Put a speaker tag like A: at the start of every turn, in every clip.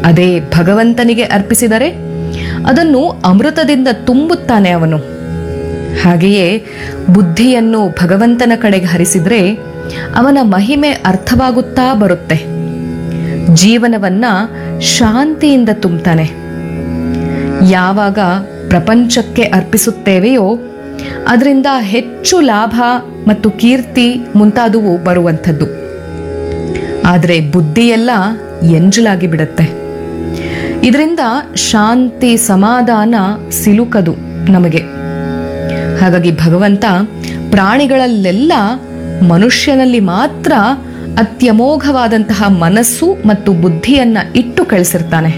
A: ಅದೇ ಭಗವಂತನಿಗೆ ಅರ್ಪಿಸಿದರೆ ಅದನ್ನು ಅಮೃತದಿಂದ ತುಂಬುತ್ತಾನೆ ಅವನು ಹಾಗೆಯೇ ಬುದ್ಧಿಯನ್ನು ಭಗವಂತನ ಕಡೆಗೆ ಹರಿಸಿದ್ರೆ ಅವನ ಮಹಿಮೆ ಅರ್ಥವಾಗುತ್ತಾ ಬರುತ್ತೆ ಜೀವನವನ್ನ ಶಾಂತಿಯಿಂದ ತುಂಬ್ತಾನೆ ಯಾವಾಗ ಪ್ರಪಂಚಕ್ಕೆ ಅರ್ಪಿಸುತ್ತೇವೆಯೋ ಅದರಿಂದ ಹೆಚ್ಚು ಲಾಭ ಮತ್ತು ಕೀರ್ತಿ ಮುಂತಾದವು ಬರುವಂಥದ್ದು ಆದರೆ ಬುದ್ಧಿಯೆಲ್ಲ ಎಂಜಲಾಗಿ ಬಿಡುತ್ತೆ ಇದರಿಂದ ಶಾಂತಿ ಸಮಾಧಾನ ಸಿಲುಕದು ನಮಗೆ ಹಾಗಾಗಿ ಭಗವಂತ ಪ್ರಾಣಿಗಳಲ್ಲೆಲ್ಲ ಮನುಷ್ಯನಲ್ಲಿ ಮಾತ್ರ ಅತ್ಯಮೋಘವಾದಂತಹ ಮನಸ್ಸು ಮತ್ತು ಬುದ್ಧಿಯನ್ನ ಇಟ್ಟು ಕಳಿಸಿರ್ತಾನೆ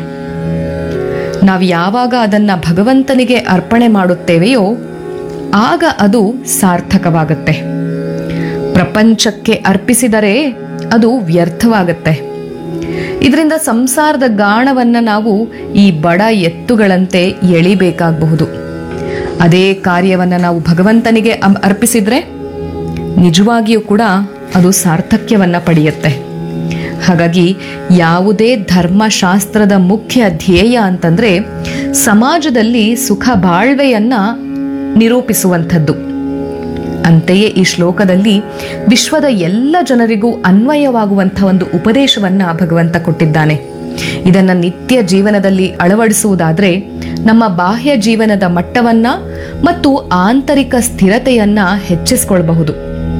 A: ನಾವು ಯಾವಾಗ ಅದನ್ನ ಭಗವಂತನಿಗೆ ಅರ್ಪಣೆ ಮಾಡುತ್ತೇವೆಯೋ ಆಗ ಅದು ಸಾರ್ಥಕವಾಗುತ್ತೆ ಪ್ರಪಂಚಕ್ಕೆ ಅರ್ಪಿಸಿದರೆ ಅದು ವ್ಯರ್ಥವಾಗುತ್ತೆ ಇದರಿಂದ ಸಂಸಾರದ ಗಾಣವನ್ನ ನಾವು ಈ ಬಡ ಎತ್ತುಗಳಂತೆ ಎಳಿಬೇಕಾಗಬಹುದು ಅದೇ ಕಾರ್ಯವನ್ನ ನಾವು ಭಗವಂತನಿಗೆ ಅಂ- ಅರ್ಪಿಸಿದ್ರೆ ನಿಜವಾಗಿಯೂ ಕೂಡ ಅದು ಸಾರ್ಥಕ್ಯವನ್ನ ಪಡೆಯುತ್ತೆ ಹಾಗಾಗಿ ಯಾವುದೇ ಧರ್ಮಶಾಸ್ತ್ರದ ಮುಖ್ಯ ಧ್ಯೇಯ ಅಂತಂದ್ರೆ ಸಮಾಜದಲ್ಲಿ ಸುಖ ಬಾಳ್ವೆಯನ್ನ ನಿರೂಪಿಸುವಂಥದ್ದು ಅಂತೆಯೇ ಈ ಶ್ಲೋಕದಲ್ಲಿ ವಿಶ್ವದ ಎಲ್ಲ ಜನರಿಗೂ ಅನ್ವಯವಾಗುವಂಥ ಒಂದು ಉಪದೇಶವನ್ನ ಭಗವಂತ ಕೊಟ್ಟಿದ್ದಾನೆ ಇದನ್ನ ನಿತ್ಯ ಜೀವನದಲ್ಲಿ ಅಳವಡಿಸುವುದಾದ್ರೆ ನಮ್ಮ ಬಾಹ್ಯ ಜೀವನದ ಮಟ್ಟವನ್ನ ಮತ್ತು ಆಂತರಿಕ ಸ್ಥಿರತೆಯನ್ನ ಹೆಚ್ಚಿಸಿಕೊಳ್ಳಬಹುದು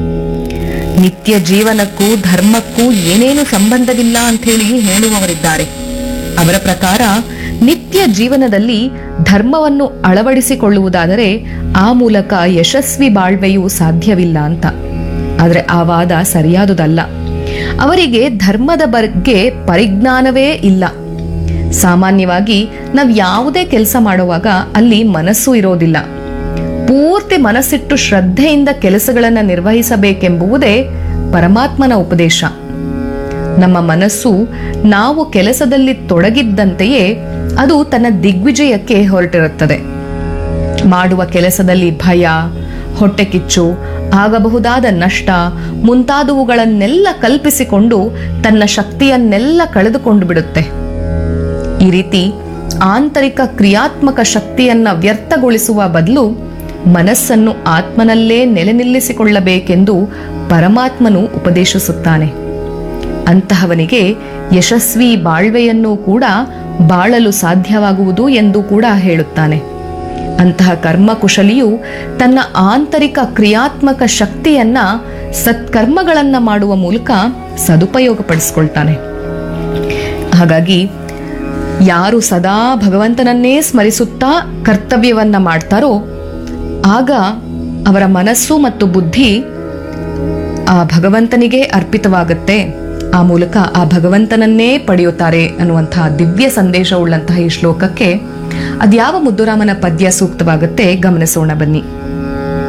A: ನಿತ್ಯ ಜೀವನಕ್ಕೂ ಧರ್ಮಕ್ಕೂ ಏನೇನು ಸಂಬಂಧವಿಲ್ಲ ಅಂತ ಹೇಳಿ ಹೇಳುವವರಿದ್ದಾರೆ ಅವರ ಪ್ರಕಾರ ನಿತ್ಯ ಜೀವನದಲ್ಲಿ ಧರ್ಮವನ್ನು ಅಳವಡಿಸಿಕೊಳ್ಳುವುದಾದರೆ ಆ ಮೂಲಕ ಯಶಸ್ವಿ ಬಾಳ್ವೆಯು ಸಾಧ್ಯವಿಲ್ಲ ಅಂತ ಆದರೆ ಆ ವಾದ ಸರಿಯಾದುದಲ್ಲ ಅವರಿಗೆ ಧರ್ಮದ ಬಗ್ಗೆ ಪರಿಜ್ಞಾನವೇ ಇಲ್ಲ ಸಾಮಾನ್ಯವಾಗಿ ನಾವು ಯಾವುದೇ ಕೆಲಸ ಮಾಡುವಾಗ ಅಲ್ಲಿ ಮನಸ್ಸು ಇರೋದಿಲ್ಲ ಪೂರ್ತಿ ಮನಸ್ಸಿಟ್ಟು ಶ್ರದ್ಧೆಯಿಂದ ಕೆಲಸಗಳನ್ನು ನಿರ್ವಹಿಸಬೇಕೆಂಬುವುದೇ ಪರಮಾತ್ಮನ ಉಪದೇಶ ನಮ್ಮ ಮನಸ್ಸು ನಾವು ಕೆಲಸದಲ್ಲಿ ತೊಡಗಿದ್ದಂತೆಯೇ ಅದು ತನ್ನ ದಿಗ್ವಿಜಯಕ್ಕೆ ಹೊರಟಿರುತ್ತದೆ ಮಾಡುವ ಕೆಲಸದಲ್ಲಿ ಭಯ ಹೊಟ್ಟೆ ಕಿಚ್ಚು ಆಗಬಹುದಾದ ನಷ್ಟ ಮುಂತಾದವುಗಳನ್ನೆಲ್ಲ ಕಲ್ಪಿಸಿಕೊಂಡು ತನ್ನ ಶಕ್ತಿಯನ್ನೆಲ್ಲ ಕಳೆದುಕೊಂಡು ಬಿಡುತ್ತೆ ಈ ರೀತಿ ಆಂತರಿಕ ಕ್ರಿಯಾತ್ಮಕ ಶಕ್ತಿಯನ್ನ ವ್ಯರ್ಥಗೊಳಿಸುವ ಬದಲು ಮನಸ್ಸನ್ನು ಆತ್ಮನಲ್ಲೇ ನೆಲೆ ನಿಲ್ಲಿಸಿಕೊಳ್ಳಬೇಕೆಂದು ಪರಮಾತ್ಮನು ಉಪದೇಶಿಸುತ್ತಾನೆ ಅಂತಹವನಿಗೆ ಯಶಸ್ವಿ ಬಾಳ್ವೆಯನ್ನು ಕೂಡ ಬಾಳಲು ಸಾಧ್ಯವಾಗುವುದು ಎಂದು ಕೂಡ ಹೇಳುತ್ತಾನೆ ಅಂತಹ ಕರ್ಮಕುಶಲಿಯು ತನ್ನ ಆಂತರಿಕ ಕ್ರಿಯಾತ್ಮಕ ಶಕ್ತಿಯನ್ನ ಸತ್ಕರ್ಮಗಳನ್ನ ಮಾಡುವ ಮೂಲಕ ಸದುಪಯೋಗಪಡಿಸ್ಕೊಳ್ತಾನೆ ಹಾಗಾಗಿ ಯಾರು ಸದಾ ಭಗವಂತನನ್ನೇ ಸ್ಮರಿಸುತ್ತಾ ಕರ್ತವ್ಯವನ್ನ ಮಾಡ್ತಾರೋ ಆಗ ಅವರ ಮನಸ್ಸು ಮತ್ತು ಬುದ್ಧಿ ಆ ಭಗವಂತನಿಗೆ ಅರ್ಪಿತವಾಗುತ್ತೆ ಆ ಮೂಲಕ ಆ ಭಗವಂತನನ್ನೇ ಪಡೆಯುತ್ತಾರೆ ಅನ್ನುವಂತಹ ದಿವ್ಯ ಸಂದೇಶವುಳ್ಳಂತಹ ಈ ಶ್ಲೋಕಕ್ಕೆ ಅದ್ಯಾವ ಮುದ್ದುರಾಮನ ಪದ್ಯ ಸೂಕ್ತವಾಗುತ್ತೆ ಗಮನಿಸೋಣ ಬನ್ನಿ